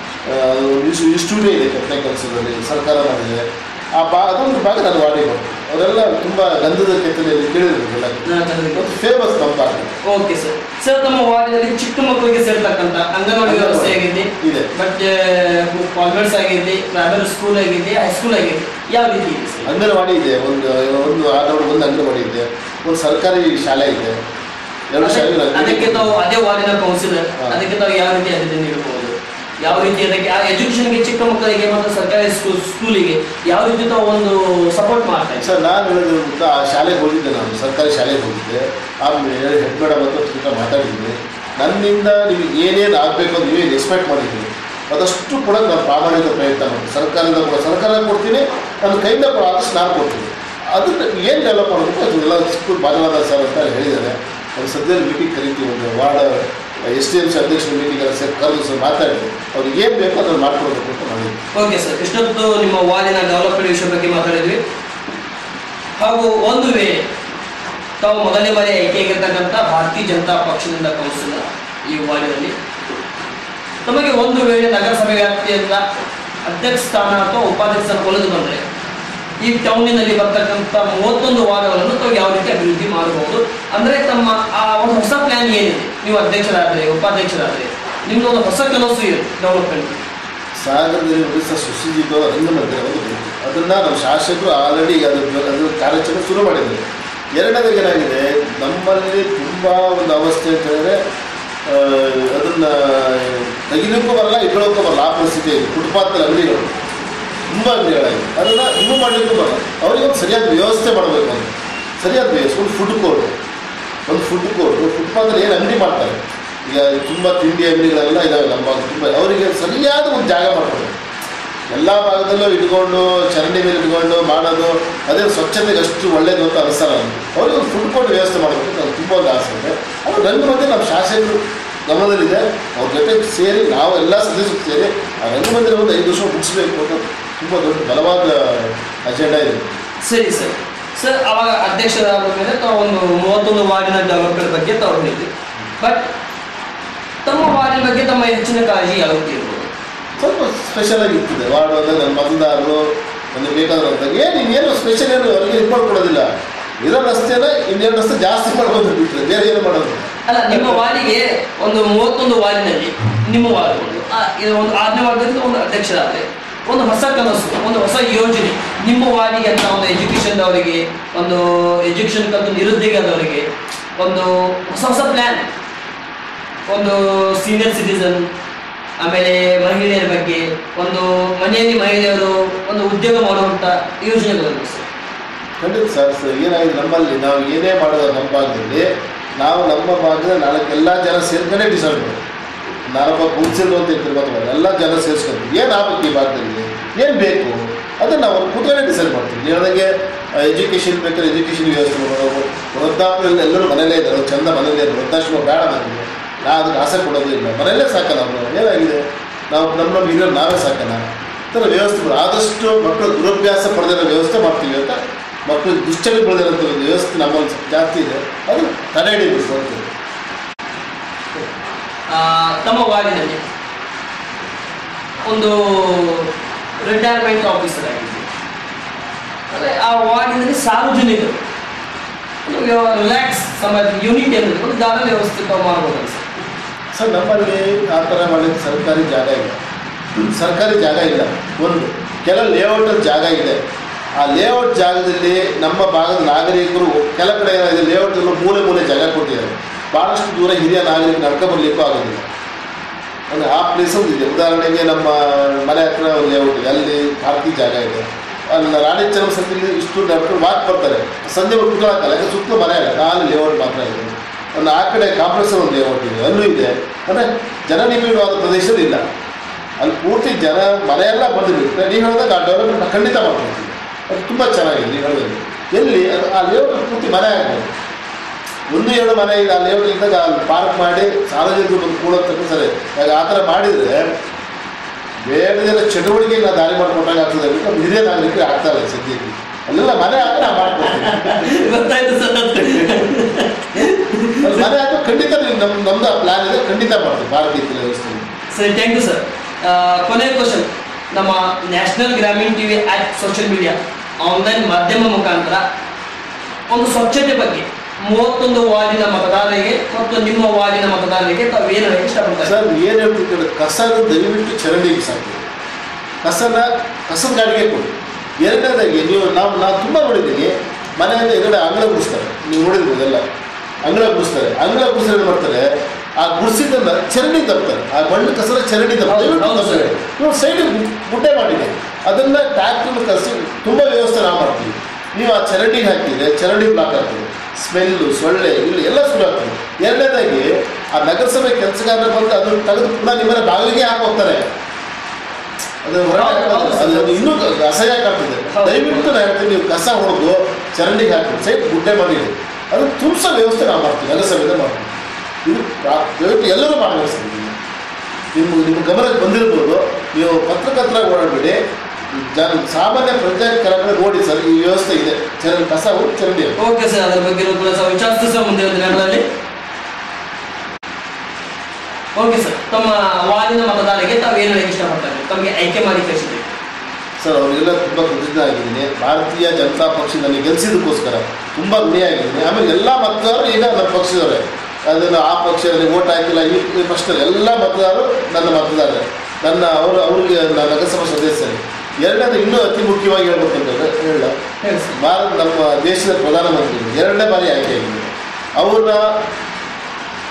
ಸ್ಟುಡಿಯೋ ಇದೆ ಕೆತ್ತನೆ ಕಲಿಸೋದ್ರಲ್ಲಿ ಸರ್ಕಾರ ಮಾಡಿದೆ ಆ ಬಾ ಅದೊಂದು ಭಾಗ ನನ್ನ ವಾರ್ಡಿಗೆ ಬರ್ತದೆ ಅವರೆಲ್ಲ ತುಂಬ ಗಂಧದ ಕೆತ್ತನೆಯಲ್ಲಿ ಕೇಳಿರ್ಬೇಕಲ್ಲ ಫೇಮಸ್ ನಮ್ಮ ಭಾಗ ಓಕೆ ಸರ್ ಸರ್ ತಮ್ಮ ವಾರ್ಡಿನಲ್ಲಿ ಚಿಕ್ಕ ಮಕ್ಕಳಿಗೆ ಸೇರ್ತಕ್ಕಂಥ ಅಂಗನವಾಡಿ ವ್ಯವಸ್ಥೆ ಆಗಿದೆ ಇದೆ. ಬಟ್ ಕಾನ್ವೆಂಟ್ಸ್ ಆಗಿರಲಿ ಪ್ರೈಮರಿ ಸ್ಕೂಲ್ ಆಗಿರಲಿ ಹೈಸ್ಕೂಲ್ ಆಗಿರಲಿ ಯಾವ ರೀತಿ ಇದೆ ಸರ್ ಅಂಗನವಾಡಿ ಇದೆ ಒಂದು ಒಂದು ಆಟೋಡ್ ಒಂದು ಅಂಗನವಾಡಿ ಇದೆ ಒಂದು ಸರ್ಕಾರಿ ಶಾಲೆ ಇದೆ ಎರಡು ಶಾಲೆ ಅದಕ್ಕೆ ತಾವು ಅದೇ ವಾರ್ಡಿನ ಕೌನ್ಸಿಲರ್ ಹಾ. ಅದಕ್ಕೆ ತಾವು ಯಾವ ರೀತಿ ಆದ್ಯತೆ ನೀಡಬಹುದು ಯಾವ ರೀತಿ ಅದಕ್ಕೆ ಆ ಎಜುಕೇಶನ್ಗೆ ಚಿಕ್ಕ ಮಕ್ಕಳಿಗೆ ಮತ್ತು ಸರ್ಕಾರಿ ಸ್ಕೂಲ್ ಸ್ಕೂಲಿಗೆ ಯಾವ ರೀತಿ ತಾವು ಒಂದು ಸಪೋರ್ಟ್ ಮಾಡ್ತಾ ಇದ್ದಾರೆ ಸರ್ ನಾನು ಹೇಳಿದ್ರು ಅಂತ ಆ ಶಾಲೆಗೆ ಹೋಗಿದ್ದೆ ನಾನು ಸರ್ಕಾರಿ ಶಾಲೆಗೆ ಹೋಗಿದ್ದೆ ಆಮೇಲೆ ಹೆಡ್ ಮೇಡಮ್ ಹತ್ರ ತುಂಬ ಮಾತಾಡಿದ್ದೀನಿ ನನ್ನಿಂದ ನಿಮಗೆ ಏನೇನು ಆಗಬೇಕು ಅಂತ ನೀವೇನು ಎಕ್ಸ್ಪೆಕ್ಟ್ ಮಾಡಿದ್ದೀನಿ ಅದಷ್ಟು ಕೂಡ ನಾನು ಪ್ರಾಮಾಣಿಕ ಪ್ರಯತ್ನ ಮಾಡ್ತೀನಿ ಸರ್ಕಾರದಿಂದ ಕೂಡ ಸರ್ಕಾರ ಕೊಡ್ತೀನಿ ನನ್ನ ಕೈಯಿಂದ ಕೂಡ ಆದಷ್ಟು ನಾನು ಕೊಡ್ತೀನಿ ಅದನ್ನ ಏನು ಡೆವಲಪ್ ಮಾಡಬೇಕು ಅದನ್ನೆಲ್ಲ ಸ್ಕೂಲ್ ಭಾಗವಾದ ಸರ್ ಅಂತ ಹೇಳಿದ್ದಾರೆ ಅದು ಸದ್ಯದಲ್ಲಿ ಮೀಟಿಂಗ್ ಕರಿತೀವಿ ಒಂದು ward S T M C ಅಧ್ಯಕ್ಷರ ಮೀಟಿಂಗ್ ಎಲ್ಲ ಸೇರಿ ಕರೆದು ಸರ್ ಮಾತಾಡಿ ಅವ್ರಿಗೆ ಏನು ಬೇಕೋ ಅದನ್ನು ಮಾಡ್ಕೊಡ್ಬೇಕು ಅಂತ ಮಾಡಿದ್ವಿ ಓಕೆ ಸರ್ ಇಷ್ಟೊತ್ತು ನಿಮ್ಮ ವಾರ್ಡಿನ ಡೆವಲಪ್ಮೆಂಟ್ ವಿಷಯ ಬಗ್ಗೆ ಮಾತಾಡಿದ್ವಿ ಹಾಗೂ ಒಂದು ವೇಳೆ ತಾವು ಮೊದಲನೇ ಬಾರಿ ಆಯ್ಕೆಯಾಗಿರ್ತಕ್ಕಂಥ ಭಾರತೀಯ ಜನತಾ ಪಕ್ಷದಿಂದ ಕೌನ್ಸಿಲರ್ ಈ ವಾರ್ಡಿನಲ್ಲಿ ತಮಗೆ ಒಂದು ವೇಳೆ ನಗರಸಭೆ ವ್ಯಾಪ್ತಿಯಿಂದ ಅಧ್ಯಕ್ಷ ಸ್ಥಾನ ಅಥವಾ ಉಪಾಧ್ಯಕ್ಷ ಸ್ಥಾನ ಒಲಿದು ಬಂದರೆ ಈ ಟೌನಿನಲ್ಲಿ ಬರ್ತಕ್ಕಂಥ ಮೂವತ್ತೊಂದು ವಾರ್ಡ್ಗಳನ್ನು ತಾವು ಯಾವ ರೀತಿ ಅಭಿವೃದ್ಧಿ ಮಾಡಬಹುದು ಅಂದರೆ ತಮ್ಮ ಆ ಒಂದು ಹೊಸ ಪ್ಲಾನ್ ಏನಿದೆ ನೀವು ಅಧ್ಯಕ್ಷರಾದರೆ ಉಪಾಧ್ಯಕ್ಷರಾದರೆ ನಿಮ್ದು ಒಂದು ಹೊಸ ಕನಸು ಇದೆ ಡೆವಲಪ್ಮೆಂಟ್ ಸಾಗರದಲ್ಲಿ ಒಡಿಸ್ಸಾ ಸುಶೀಜಿತ ರಂಗಮಂದಿರ ಒಂದು ಬೇಕು ಅದನ್ನು ನಮ್ಮ ಶಾಸಕರು ಆಲ್ರೆಡಿ ಅದು ಅದು ಕಾರ್ಯಾಚರಣೆ ಶುರು ಮಾಡಿದ್ದಾರೆ ಎರಡನೇದಾಗಿ ಏನಾಗಿದೆ ನಮ್ಮಲ್ಲಿ ತುಂಬ ಒಂದು ಅವಸ್ಥೆ ಅಂತ ಹೇಳಿದ್ರೆ ಅದನ್ನು ತೆಗಿಲಿಕ್ಕೂ ಬರಲ್ಲ ಇಟ್ಕೊಳ್ಳೋಕ್ಕೂ ಬರಲ್ಲ ಆ ಪರಿಸ್ಥಿತಿ ಇದೆ ಫುಟ್ಪಾತ್ ಅಂಗಡಿಗಳು ತುಂಬ ತುಂಬ ಅಂಗಡಿಗಳಾಗಿದೆ ಅದನ್ನು ಇನ್ನೂ ಮಾಡಲಿಕ್ಕೂ ಬರಲ್ಲ ಅವರಿಗೊಂದು ಸರಿಯಾದ ವ್ಯವಸ್ಥೆ ಮಾಡಬೇಕು ಅಂತ ಸರಿಯಾದ ವ್ಯವಸ್ಥೆ ಒಂದು ಫುಡ್ ಕೋರ್ಟ್ ಒಂದು ಫುಡ್ ಕೋರ್ಟ್ ಫುಟ್ಪಾತಲ್ಲಿ ಏನು ಅಂಗಡಿ ಮಾಡ್ತಾರೆ ಈಗ ತುಂಬ ತಿಂಡಿ ಅಂಗಡಿಗಳೆಲ್ಲ ಇದಾವೆ ನಮ್ಮ ಭಾಗದಲ್ಲಿ ತುಂಬ ಅವರಿಗೆ ಸರಿಯಾದ ಒಂದು ಜಾಗ ಮಾಡ್ಕೊಡ್ಬೇಕು ಎಲ್ಲ ಭಾಗದಲ್ಲೂ ಇಟ್ಕೊಂಡು ಚರಂಡಿ ಮೇಲೆ ಇಟ್ಕೊಂಡು ಮಾಡೋದು ಅದೇ ಸ್ವಚ್ಛತೆಗೆ ಅಷ್ಟು ಒಳ್ಳೇದು ಅಂತ ಅನಿಸಲ್ಲ ನನಗೆ ಅವ್ರಿಗೆ ಒಂದು ಫುಡ್ ಕೋರ್ಟ್ ವ್ಯವಸ್ಥೆ ಮಾಡಬೇಕು ಅಂತ ನನಗೆ ತುಂಬ ಒಂದು ಆಸೆ ಇದೆ ಅದು ನನ್ನ ಮಧ್ಯೆ ನಮ್ಮ ಶಾಸಕರು ಗಮನದಲ್ಲಿದೆ ಅವ್ರ ಜೊತೆ ಸೇರಿ ನಾವು ಎಲ್ಲ ಸದಸ್ಯರು ಸೇರಿ ಆ ರಂಗಮಂದಿರ ಒಂದು ಐದು ವರ್ಷ ಮುಗಿಸ್ಬೇಕು ಅಂತ ತುಂಬ ದೊಡ್ಡ ಬಲವಾದ ಅಜೆಂಡಾ ಇದೆ ಸರಿ ಸರ್ ಸರ್ ಅವಾಗ ಅಧ್ಯಕ್ಷರಾದ ಮೇಲೆ ತಾವು ಒಂದು ಮೂವತ್ತೊಂದು ವಾರ್ಡಿನ ಡೆವಲಪ್ಮೆಂಟ್ ಬಗ್ಗೆ ತಾವು ಹೇಳಿದ್ರಿ ಬಟ್ ತಮ್ಮ ವಾರ್ಡಿನ ಬಗ್ಗೆ ತಮ್ಮ ಹೆಚ್ಚಿನ ಕಾಳಜಿ ಯಾವತ್ತು ಇರ್ಬೋದು ಸ್ವಲ್ಪ ಸ್ಪೆಷಲ್ ಆಗಿ ಇರ್ತದೆ ವಾರ್ಡ್ ಅಂದರೆ ನನ್ನ ಮತದಾರರು ನನಗೆ ಬೇಕಾದಂಥ ಏನು ಇನ್ನೇನು ಸ್ಪೆಷಲ್ ಏನು ಅವ್ರಿಗೆ ಇದು ಮಾಡ್ಕೊಡೋದಿಲ್ಲ ಇರೋ ರಸ್ತೆನ ಇನ್ನೇನು ರಸ್ತೆ ಜಾಸ್ತಿ ಮಾಡ್ಕೊಂಡು ಬಿಟ್ಟರೆ ಬೇರೆ ಏನು ಮಾಡೋದು ಅಲ್ಲ ನಿಮ್ಮ ವಾರ್ಡಿಗೆ ಒಂದು ಮೂವತ್ತೊಂದು ವಾರ್ಡಿನಲ್ಲಿ ನಿಮ್ಮ ವಾರ್ಡ್ ಒಂದು ಆ, ಇದು ಒಂದು ಆರನೇ ವಾರ್ಡಲ್ಲಿ ಒಂದು ಅಧ್ಯಕ್ಷರಾದ್ರೆ ಒಂದು ಹೊಸ ಕನಸು ಒಂದು ಹೊಸ ಯೋಜನೆ ನಿಮ್ಮ ವಾರ್ಡಿಗೆ ಅಂತ ಒಂದು ಎಜುಕೇಷನ್ ಅವರಿಗೆ ಒಂದು ಎಜುಕೇಷನ್ ಕಲ್ತು ನಿರುದ್ಯೋಗದವರಿಗೆ ಒಂದು ಹೊಸ ಹೊಸ ಪ್ಲ್ಯಾನ್ ಒಂದು ಸೀನಿಯರ್ ಸಿಟಿಸನ್ ಆಮೇಲೆ ಮಹಿಳೆಯರ ಬಗ್ಗೆ ಒಂದು ಮನೆಯಲ್ಲಿ ಮಹಿಳೆಯರು ಒಂದು ಉದ್ಯೋಗ ಮಾಡುವಂಥ ಯೋಜನೆಗಳು ಸರ್ ಖಂಡಿತ ಸರ್ ಸರ್ ಏನಾಗಿದೆ ನಮ್ಮಲ್ಲಿ ನಾವು ಏನೇ ಮಾಡೋದು ನಮ್ಮ ಭಾಗದಲ್ಲಿ ನಾವು ನಮ್ಮ ಭಾಗದ ನಾಲ್ಕು ಎಲ್ಲ ಜನ ಸೇರ್ಕೊಂಡೇ ಡಿಸೈಡ್ ಮಾಡೋದು ನಾನೊಬ್ಬ ಕೂರ್ಸಿಲ್ಲು ಅಂತ ಇರ್ತೀವಿ ಮಾತ್ರ ಎಲ್ಲ ಜನ ಸೇರಿಸ್ಕೊಂಡು ಏನು ಆಗ್ಬೇಕು ಈ ಭಾಗದಲ್ಲಿ ಏನು ಬೇಕು ಅದನ್ನು ನಾವು ಕೂತ್ಕೊಂಡೇ ಡಿಸೈಡ್ ಮಾಡ್ತೀವಿ ನೀವು ಹೇಳ್ದಂಗೆ ಎಜುಕೇಷನ್ ಬೇಕಾದ್ರೆ ಎಜುಕೇಷನ್ ವ್ಯವಸ್ಥೆ ಮಾಡೋದು ವೃದ್ಧಾಪ್ಯದಲ್ಲಿ ಎಲ್ಲರೂ ಮನೇಲೇ ಇದ್ದಾರೆ ಚಂದ ಮನೇಲೇ ಇದ್ದಾರೆ ವೃದ್ಧಾಶ್ರಮ ಬೇಡ ನನಗೆ ನಾ ಅದಕ್ಕೆ ಆಸೆ ಕೊಡೋದು ಇಲ್ಲ ಮನೆಯಲ್ಲೇ ಸಾಕಲ್ಲ ನಾವು ಏನಾಗಿದೆ ನಾವು ನಮ್ಮ ನಮ್ಮ ಹಿರಿಯರು ನಾವೇ ಸಾಕಲ್ಲ ಈ ಥರ ವ್ಯವಸ್ಥೆ ಮಾಡಿ ಆದಷ್ಟು ಮಕ್ಕಳು ದುರಭ್ಯಾಸ ಪಡೆದಿರೋ ವ್ಯವಸ್ಥೆ ಮಾಡ್ತೀವಿ ಅಂತ ಮಕ್ಕಳು ದುಶ್ಚರ್ಯ ಬೆಳೆದಿರೋಂಥ ಒಂದು ವ್ಯವಸ್ಥೆ ನಮ್ಮಲ್ಲಿ ಸ್ವಲ್ಪ ಜಾಸ್ತಿ ಇದೆ ಅದು ತಡೆ ಹಿಡಿಬೇಕು ಅಂತ ಆ, ತಮ್ಮ ವಾರ್ಡಿನಲ್ಲಿ ಒಂದು ರಿಟೈರ್ಮೆಂಟ್ ಆಫೀಸರ್ ಆಗಿದ್ದೆ ಅಂದರೆ ಆ ವಾರ್ಡಿನಲ್ಲಿ ಸಾರ್ವಜನಿಕರು ಒಂದು ರಿಲ್ಯಾಕ್ಸ್ ಸಮಾಜ ಯೂನಿಟ್ ಏನಿದೆ ಒಂದು ಜಾಗ ವ್ಯವಸ್ಥಿತ ಮಾಡ್ಬೋದು ಸರ್ ಸರ್ ನಮ್ಮಲ್ಲಿ ಆ ಥರ ಮಾಡಲಿಕ್ಕೆ ಸರ್ಕಾರಿ ಜಾಗ ಇಲ್ಲ ಸರ್ಕಾರಿ ಜಾಗ ಇಲ್ಲ ಒಂದು ಕೆಲ ಲೇಔಟಲ್ಲಿ ಜಾಗ ಇದೆ ಆ ಲೇಔಟ್ ಜಾಗದಲ್ಲಿ ನಮ್ಮ ಭಾಗದ ನಾಗರಿಕರು ಕೆಲ ಕಡೆ ಏನಾಗಿದೆ ಲೇಔಟಲ್ಲಿ ಮೂಲೆ ಮೂಲೆ ಜಾಗ ಕೊಟ್ಟಿದ್ದಾರೆ ಭಾಳಷ್ಟು ದೂರ ಹಿರಿಯ ನಾಗರಿಕರು ನಡ್ಕೊ ಬರ್ಲಿಕ್ಕೂ ಆಗೋದಿಲ್ಲ ಅಂದರೆ ಆ ಪ್ಲೇಸ್ ಒಂದು ಇದೆ ಉದಾಹರಣೆಗೆ ನಮ್ಮ ಮನೆ ಹತ್ರ ಒಂದು ಲೇಔಟ್ ಇದೆ ಅಲ್ಲಿ ಖಾಸಗಿ ಜಾಗ ಇದೆ ಅಲ್ಲಿ ರಾಣಿ ಚರಮ ಸಂತಿಲಿ ಇಷ್ಟು ನಡ್ಕೊಂಡು ವಾಕ್ ಬರ್ತಾರೆ ಸಂಜೆ ಹೊತ್ತು ಕುತ್ಕೊಳ್ಳೋಕ್ಕಲ್ಲ ಯಾಕೆ ಸುತ್ತಲೂ ಮನೆ ಇಲ್ಲ ಅಲ್ಲಿ ಲೇಔಟ್ ಮಾತ್ರ ಇದೆ ಒಂದು ಆ ಕಡೆ ಕಾಂಪ್ಲೆಕ್ಸ್ ಒಂದು ಲೇಔಟ್ ಇದೆ ಅಲ್ಲೂ ಇದೆ ಅಂದರೆ ಜನನಿಬಿಡವಾದ ಪ್ರದೇಶದಲ್ಲಿ ಇಲ್ಲ ಅಲ್ಲಿ ಪೂರ್ತಿ ಜನ ಮನೆಯೆಲ್ಲ ಬಂದುಬಿಟ್ಟು ನೀವು ಹೇಳಿದಾಗ ಆ ಡೆವಲಪ್ಮೆಂಟ್ ಖಂಡಿತ ಮಾಡ್ಕೊಡ್ತೀವಿ ಅದು ತುಂಬ ಚೆನ್ನಾಗಿದೆ ನೀವು ಹೇಳಿದ್ರೆ ಎಲ್ಲಿ ಅದು ಆ ಲೇಔಟ್ ಪೂರ್ತಿ ಮನೆ ಆಗ್ಬೋದು ಒಂದು ಎರಡು ಮನೆ ಇದೆ ಆ ಲೇಔಟ್ ಇದ್ದಾಗ ಅಲ್ಲಿ ಪಾರ್ಕ್ ಮಾಡಿ ಸಾರ್ವಜನಿಕರು ಬಂದು ಕೂಡೋದಕ್ಕೆ ಸರಿ ಈಗ ಆ ಥರ ಮಾಡಿದರೆ ಬೇಡದೆಲ್ಲ ಚಟುವಟಿಕೆಗೆ ನಾವು ದಾರಿ ಮಾಡ್ಕೊಂಡಾಗ ಆಗ್ತದೆ ಬಿಟ್ಟು ನಮ್ಮ ಹಿರಿಯ ನಾಗರಿಕರು ಆಗ್ತಾ ಇಲ್ಲ ಸದ್ಯಕ್ಕೆ ಅಲ್ಲೆಲ್ಲ ಮನೆ ಆದರೆ ನಾವು ಮಾಡ್ಕೊಡ್ತೀವಿ ಗೊತ್ತಾಯ್ತು ಸರ್ ಅಂತ ಅಲ್ಲಿ ಮನೆ ಆದರೆ ಖಂಡಿತ ನೀವು ನಮ್ಮ ನಮ್ದು ಆ ಪ್ಲಾನ್ ಇದೆ ಖಂಡಿತ ಮಾಡ್ತೀವಿ ಪಾರ್ಕ್ ಇತ್ತು ವ್ಯವಸ್ಥೆ ಸರಿ ಥ್ಯಾಂಕ್ ಯು ಸರ್ ಕೊನೆಯ ಕ್ವಶನ್ ನಮ್ಮ national Grameena TV app social media online ಮಾಧ್ಯಮ ಮುಖಾಂತರ ಒಂದು ಸ್ವಚ್ಛತೆ ಬಗ್ಗೆ ಮೂವತ್ತೊಂದು ವಾರ್ಡಿನ ಮತದಾರರಿಗೆ ಮತ್ತು ನಿಮ್ಮ ವಾರ್ಡಿನ ಮತದಾರರಿಗೆ ತಾವು ಏನು ಹೇಳಕ್ಕೆ ಇಷ್ಟಪಡ್ತಾರೆ ಸರ್ ಏನು ಹೇಳ್ತಿದ್ದಾರೆ ಕಸನ ದಯವಿಟ್ಟು ಚರಂಡಿಗೆ ಸಾಕು ಕಸನ ಕಸದ ಗಾಡಿಗೆ ಕೊಡಿ ಎರಡನೇದಾಗಿ ನೀವು ನಾವು ನಾವು ತುಂಬ ನೋಡಿದ್ದೀನಿ ಮನೆಯಿಂದ ಎದುರುಗಡೆ ಅಂಗಳ ಗುಡಿಸ್ತಾರೆ ನೀವು ನೋಡಿರ್ಬೋದು ಎಲ್ಲ ಅಂಗಳ ಗುಡಿಸ್ತಾರೆ ಅಂಗಳ ಗುಡಿಸಿದ್ರೆ ಏನು ಮಾಡ್ತಾರೆ ಆ ಗುಡಿಸಿದ್ದನ್ನ ಚರಂಡಿ ತಪ್ತಾರೆ ಆ ಮಣ್ಣು ಕಸರ ಚರಂಡಿ ಹೌದು, ಹೌದು ತಪ್ತಾರೆ ಸರ್. ನೀವು ಸೈಡಿಗೆ ಗುಡ್ಡೆ ಮಾಡಿದೆ ಅದನ್ನು ಟ್ಯಾಕ್ಟ್ರಿನ ಕಸಿ ತುಂಬ ವ್ಯವಸ್ಥೆ ನಾವು ಮಾಡ್ತೀವಿ ನೀವು ಆ ಚರಂಡಿಗೆ ಹಾಕಿದ್ರೆ ಚರಂಡಿ ಬ್ಲಾಕ್ ಆಗ್ತದೆ ಸ್ಮೆಲ್ಲು ಸೊಳ್ಳೆ ಇಲ್ಲಿ ಎಲ್ಲ ಶುರು ಆಗ್ತದೆ ಎರಡನೇದಾಗಿ ಆ ನಗರಸಭೆ ಕೆಲಸಗಾರರು ಬಂದು ಅದನ್ನು ತೆಗೆದು ಪುನಃ ನಿಮ್ಮನ್ನ ಬಾಗಿಲಿಗೆ ಹಾಕೋಗ್ತಾರೆ ಅದು ಹೊರಗೆ ಹೌದು, ಹೌದು, ಹಾಕೋದು. ಸರ್. ಅದು ಅದು ಇನ್ನೂ ಅಸಹ್ಯ ಕಾಣ್ತದೆ ಹೌದು. ದಯವಿಟ್ಟು ನಾನು ಹೇಳ್ತೀನಿ ನೀವು ಕಸ ಹೊಡೆದು ಚರಂಡಿಗೆ ಹಾಕಿ ಸೈಡ್ ಗುಡ್ಡೆ ಮಾಡಿಡಿ ಅದು ತುಂಬಿಸೋ ವ್ಯವಸ್ಥೆ ನಾವು ಮಾಡ್ತೀವಿ ನಗರಸಭೆಯಿಂದ ಮಾಡ್ತೀವಿ ಇದು ಪ್ರಾ- ದಯವಿಟ್ಟು ಎಲ್ಲರೂ ಮಾಡಬೇಕು ಸರ್ ಇದನ್ನ. ನಿಮ್ಮ ನಿಮ್ಮ ಗಮನಕ್ಕೆ ಬಂದಿರ್ಬೋದು ನೀವು ಪತ್ರಕರ್ತರಾಗಿ ಓಡಾಡಬೇಡಿ ಜನ ಸಾಮಾನ್ಯ ಪ್ರಜಾ ಕೆಳಗಡೆ ನೋಡಿ ಸರ್ ಈ ವ್ಯವಸ್ಥೆ ಇದೆ ಚರಂಡಿ ಕಸ ಹೋಗಿ ಚರಂಡಿ ಹಾಕಿ. ಓಕೆ ಸರ್ ಅದ್ರ ಬಗ್ಗೆ ಕೂಡ ಸಹ ವಿಚಾರಿಸ್ತೀವಿ ಸರ್ ಮುಂದಿನ ದಿನಗಳಲ್ಲಿ ಓಕೆ ಸರ್ ತಮ್ಮ ವಾರ್ಡಿನ ಮತದಾರರಿಗೆ ತಾವು ಏನು ಹೇಳಕ್ಕೆ ಇಷ್ಟಪಡ್ತಾರೆ ತಮಗೆ ಆಯ್ಕೆ ಮಾಡಿ ಕಳಿಸಿದ್ದೀವಿ ಸರ್ ಅವರಿಗೆಲ್ಲ ತುಂಬ ಕೃತಜ್ಞ ಆಗಿದ್ದೀನಿ ಭಾರತೀಯ ಜನತಾ ಪಕ್ಷ ನನಗೆ ಗೆಲ್ಸಿದ್ದಕ್ಕೋಸ್ಕರ ತುಂಬ ಋಣಿಯಾಗಿದ್ದೀನಿ ಆಮೇಲೆ ಎಲ್ಲ ಮತದಾರರು ಈಗ ನನ್ನ ಪಕ್ಷದವರೇ ಅದನ್ನು ಆ ಪಕ್ಷದಲ್ಲಿ ಓಟ್ ಹಾಕಿಲ್ಲ ಈ ಈ ಪಕ್ಷದಲ್ಲಿ ಎಲ್ಲ ಮತದಾರರು ನನ್ನ ಮತದಾರರೇ ನನ್ನ ಅವರು ಅವ್ರಿಗೆ ನನ್ನ ನಗರಸಭಾ ಸದಸ್ಯರು ಎರಡನೇದು ಇನ್ನೂ ಅತಿ ಮುಖ್ಯವಾಗಿ ಹೇಳ್ಬೇಕಂತಂದ್ರೆ ಹೇಳ ಹೇಳಿ ಸರ್ ಭಾರತ ನಮ್ಮ ದೇಶದ ಪ್ರಧಾನಮಂತ್ರಿ ಎರಡನೇ ಬಾರಿ ಆಯ್ಕೆಯಾಗಿದ್ದಾರೆ ಅವ್ರನ್ನ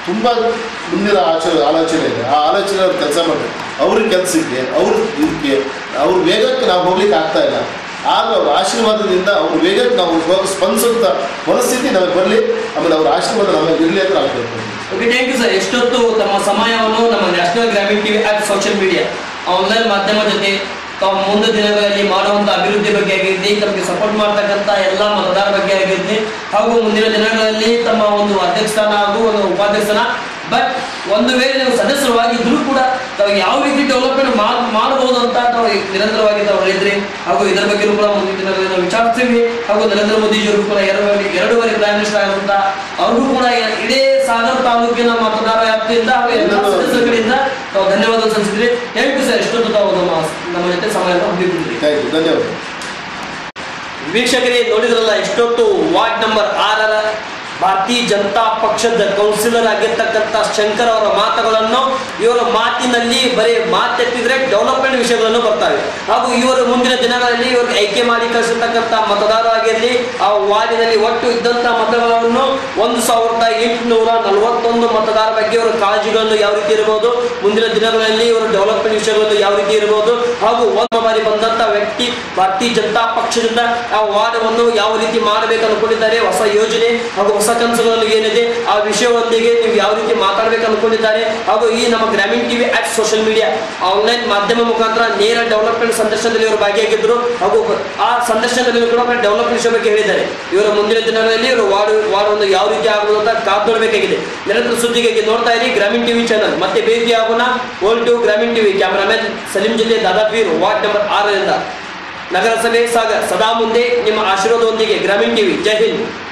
ತುಂಬ ಮುಂದಿನ ಆಚ ಆಲೋಚನೆ ಇದೆ ಆ ಆಲೋಚನೆ ಅವ್ರು ಕೆಲಸ ಮಾಡಬೇಕು ಅವ್ರ ಕೆಲಸಕ್ಕೆ ಅವ್ರ ಇದಕ್ಕೆ ಅವ್ರ ವೇಗಕ್ಕೆ ನಾವು ಹೋಗ್ಲಿಕ್ಕೆ ಆಗ್ತಾ ಇಲ್ಲ ಆಗ ಅವ್ರ ಆಶೀರ್ವಾದದಿಂದ ಅವ್ರ ವೇಗಕ್ಕೆ ನಾವು ಹೋಗಿ ಸ್ಪಂದಿಸುವಂಥ ಮನಸ್ಥಿತಿ ನಮಗೆ ಬರಲಿ ಆಮೇಲೆ ಅವ್ರ ಆಶೀರ್ವಾದ ನಮಗೆ ಇರಲಿ ಅಂತ ನಾವು ಕೇಳ್ಕೊಳ್ತೀವಿ ಓಕೆ ಥ್ಯಾಂಕ್ ಯು ಸರ್ ಎಷ್ಟೊತ್ತು ತಮ್ಮ ಸಮಯವನ್ನು ನಮ್ಮ national Grameena TV app social media online ಮಾಧ್ಯಮ ಜೊತೆ ತಾವು ಮುಂದೆ ದಿನಗಳಲ್ಲಿ ಮಾಡುವಂಥ ಅಭಿವೃದ್ಧಿ ಬಗ್ಗೆ ಆಗಿರಲಿ ತಮಗೆ ಸಪೋರ್ಟ್ ಮಾಡ್ತಕ್ಕಂಥ ಎಲ್ಲ ಮತದಾರ ಬಗ್ಗೆ ಆಗಿರಲಿ ಹಾಗೂ ಮುಂದಿನ ದಿನಗಳಲ್ಲಿ ತಮ್ಮ ಒಂದು ಅಧ್ಯಕ್ಷ ಸ್ಥಾನ ಹಾಗೂ ಒಂದು ಉಪಾಧ್ಯಕ್ಷ ಸ್ಥಾನ ಬಟ್ ಒಂದು ವೇಳೆ ನೀವು ಸದಸ್ಯರಾಗಿದ್ರೂ ಕೂಡ ತಾವು ಯಾವ ರೀತಿ ಡೆವಲಪ್ಮೆಂಟ್ ಮಾಡಬಹುದು ಅಂತ ತಾವು ನಿರಂತರವಾಗಿ ತಾವು ಹೇಳಿದ್ರಿ ಹಾಗೂ ಇದರ ಬಗ್ಗೆ ಕೂಡ ಮುಂದಿನ ದಿನಗಳಲ್ಲಿ ನಾವು ವಿಚಾರಿಸ್ತೀವಿ ಹಾಗೂ ನರೇಂದ್ರ ಮೋದಿಜಿಯವರು ಕೂಡ ಎರಡು ಎರಡು ಬಾರಿ ಪ್ರೈಮ್ ಮಿನಿಸ್ಟರ್ ಆಗಿರುವಂತ ಅವ್ರಿಗೂ ಕೂಡ ಇಡೀ ಸಾಗರ ತಾಲೂಕಿನ ಮತದಾರ ವ್ಯಾಪ್ತಿಯಿಂದ ಹಾಗೂ ಎಲ್ಲ ಎಲ್ಲರೂ- ಸದಸ್ಯರ ಕಡೆಯಿಂದ ತಾವು ಧನ್ಯವಾದ ಸಲ್ಲಿಸಿದ್ರಿ ಥ್ಯಾಂಕ್ ಯು ಸರ್ ಎಷ್ಟೊತ್ತು ತಾವು ನಮ್ಮ ನಮ್ಮ ಜೊತೆ ಸಮಯವನ್ನು ಹಮ್ಮಿಕೊಂಡಿದ್ರಿ ಥ್ಯಾಂಕ್ ಯು ಧನ್ಯವಾದ ವೀಕ್ಷಕರೇ ನೋಡಿದ್ರಲ್ಲ ಎಷ್ಟೊತ್ತು ವಾರ್ಡ್ ನಂಬರ್ ಆರರ ಭಾರತೀಯ ಜನತಾ ಪಕ್ಷದ ಕೌನ್ಸಿಲರ್ ಆಗಿರ್ತಕ್ಕಂಥ ಶಂಕರ್ ಅವರ ಮಾತುಗಳನ್ನು ಇವರ ಮಾತಿನಲ್ಲಿ ಬರೀ ಮಾತೆತ್ತಿದ್ರೆ ಡೆವಲಪ್ಮೆಂಟ್ ವಿಷಯಗಳನ್ನು ಬರ್ತವೆ ಹಾಗೂ ಇವರು ಮುಂದಿನ ದಿನಗಳಲ್ಲಿ ಇವ್ರಿಗೆ ಆಯ್ಕೆ ಮಾಡಿ ಕಳಿಸಿರ್ತಕ್ಕಂಥ ಮತದಾರ ಆಗಿರಲಿ ಆ ವಾರ್ಡಿನಲ್ಲಿ ಒಟ್ಟು ಇದ್ದಂಥ ಮತಗಳನ್ನು ಒಂದು ಸಾವಿರದ ಎಂಟುನೂರ ನಲವತ್ತೊಂದು ಮತದಾರ ಬಗ್ಗೆ ಇವರ ಕಾಳಜಿಗಳನ್ನು ಯಾವ ರೀತಿ ಇರಬಹುದು ಮುಂದಿನ ದಿನಗಳಲ್ಲಿ ಇವರ ಡೆವಲಪ್ಮೆಂಟ್ ವಿಷಯಗಳನ್ನು ಯಾವ ರೀತಿ ಇರಬಹುದು ಹಾಗೂ ಒಂದು ಬಾರಿ ಬಂದಂತ ವ್ಯಕ್ತಿ ಭಾರತೀಯ ಜನತಾ ಪಕ್ಷದಿಂದ ಆ ವಾರ್ಡವನ್ನು ಯಾವ ರೀತಿ ಮಾಡಬೇಕು ಅನ್ಕೊಂಡಿದ್ದಾರೆ ಹೊಸ ಯೋಜನೆ ಹಾಗೂ ಹೊಸ ಕನಸುಗಳನ್ನು ಏನಿದೆ ಆ ವಿಷಯವೊಂದಿಗೆ ನೀವು ಯಾವ ರೀತಿ ಮಾತಾಡಬೇಕು ಅನ್ಕೊಂಡಿದ್ದಾರೆ ಹಾಗೂ ಈ ನಮ್ಮ Grameena TV app social media online ಮಾಧ್ಯಮ ಮುಖಾಂತರ ನೇರ ಡೆವಲಪ್ಮೆಂಟ್ ಸಂದರ್ಶನದಲ್ಲಿ ಇವರು ಭಾಗಿಯಾಗಿದ್ದರು ಹಾಗೂ ಆ ಸಂದರ್ಶನದಲ್ಲಿ ಕೂಡ ಡೆವಲಪ್ಮೆಂಟ್ ವಿಷಯ ಬಗ್ಗೆ ಹೇಳಿದ್ದಾರೆ ಇವರ ಮುಂದಿನ ದಿನಗಳಲ್ಲಿ ಇವರು ವಾರ್ಡ್ ವಾರ್ಡ್ ಒಂದು ಯಾವ ರೀತಿ ಆಗುವುದು ಅಂತ ಕಾದು ನೋಡಬೇಕಾಗಿದೆ ನಿರಂತರ ಸುದ್ದಿಗಾಗಿ ನೋಡ್ತಾ ಇರಿ ಗ್ರಾಮೀಣ ಟಿವಿ ಚಾನಲ್ ಮತ್ತೆ ಭೇಟಿ ಆಗೋಣ ಓಲ್ಡ್ ಟು ಗ್ರಾಮೀಣ ಟಿವಿ ಕ್ಯಾಮರಾಮನ್ ಸಲೀಂ ಜಿಲ್ಲೆ ದಾದಾಪೀರ್ ವಾರ್ಡ್ ನಂಬರ್ ಆರರಿಂದ ನಗರಸಭೆ ಸಾಗರ್ ಸದಾ ಮುಂದೆ ನಿಮ್ಮ ಆಶೀರ್ವಾದದೊಂದಿಗೆ ಗ್ರಾಮೀಣ ಟಿವಿ ಜೈ ಹಿಂದ್